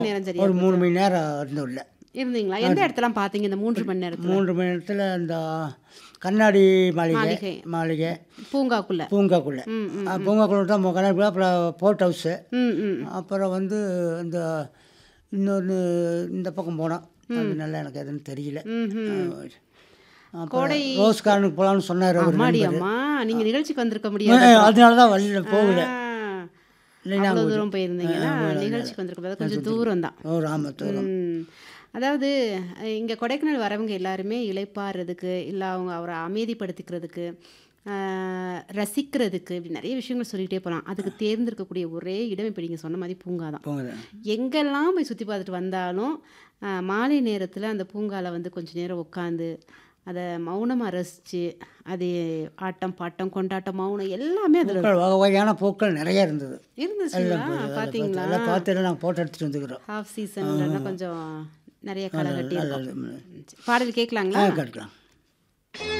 நேரம் சரியா ஒரு மூணு மணி நேரம் இருந்தோம் இல்லை இருந்தீங்களா எந்த இடத்தெல்லாம் பார்த்தீங்க இந்த மூன்று மணி நேரத்துல மூன்று மணி நேரத்தில் இந்த கண்ணாடி மாளிகை மாளிகை. மாளிகை பூங்காக்குள்ள பூங்காக்குள்ளே ம் ம் பூங்காக்குள்ள தான் கண்ணாடி அப்புறம் போர்ட் ஹவுஸு ம் ம் அப்புறம் வந்து இந்த இன்னொன்று இந்த பக்கம் போனோம் அது நல்லா எனக்கு எதுன்னு தெரியல ம் ம் அப்புறம் ரோஸ் கார்டனுக்கு போகலான்னு சொன்னார் அவர் அம்மாடி அம்மா நீங்க நிகழ்ச்சிக்கு வந்திருக்க முடியாது அதனால தான் வழியில் போகல ஆ, இல்லைன்னா அவ்வளவு தூரம் போயிருந்தீங்கன்னா நிகழ்ச்சிக்கு வந்திருக்க முடியாது கொஞ்சம் தூரம் தான் ஓ ராமத்தூரம் ம். அதாவது அஹ், இங்க கொடைக்கானல் வரவங்க எல்லாருமே இளைப்பாறுறதுக்கு இல்லை அவங்க அவரை அமைதிப்படுத்திக்கிறதுக்கு ஆஹ், ரசிக்கிறதுக்கு இப்படி நிறைய விஷயங்கள் சொல்லிகிட்டே போகலாம் அதுக்கு தேர்ந்தெடுக்கக்கூடிய ஒரே இடம் இப்போ நீங்கள் சொன்ன மாதிரி பூங்கா தான் போகுது எங்கெல்லாம் போய் சுற்றி பார்த்துட்டு வந்தாலும் ஆஹ், மாலை நேரத்தில் அந்த பூங்கால வந்து கொஞ்ச நேரம் உட்காந்து அதை மௌனமாக ரசித்து அது ஆட்டம் பாட்டம் கொண்டாட்டம் மௌனம் எல்லாமே அதில் பூக்கள் வகை வகையான பூக்கள் நிறைய இருந்தது இருந்துச்சுங்களா பார்த்தீங்களா எல்லாம் பார்த்து நாங்கள் போட்டோ எடுத்துகிட்டு வந்துக்கிறோம் ஹாஃப் சீசன்லன்னா கொஞ்சம் நிறைய களை கட்டி நல்லா இருக்கும் இது. பாடல் கேட்கலாங்களா ஆ கட்டுக்கலாம்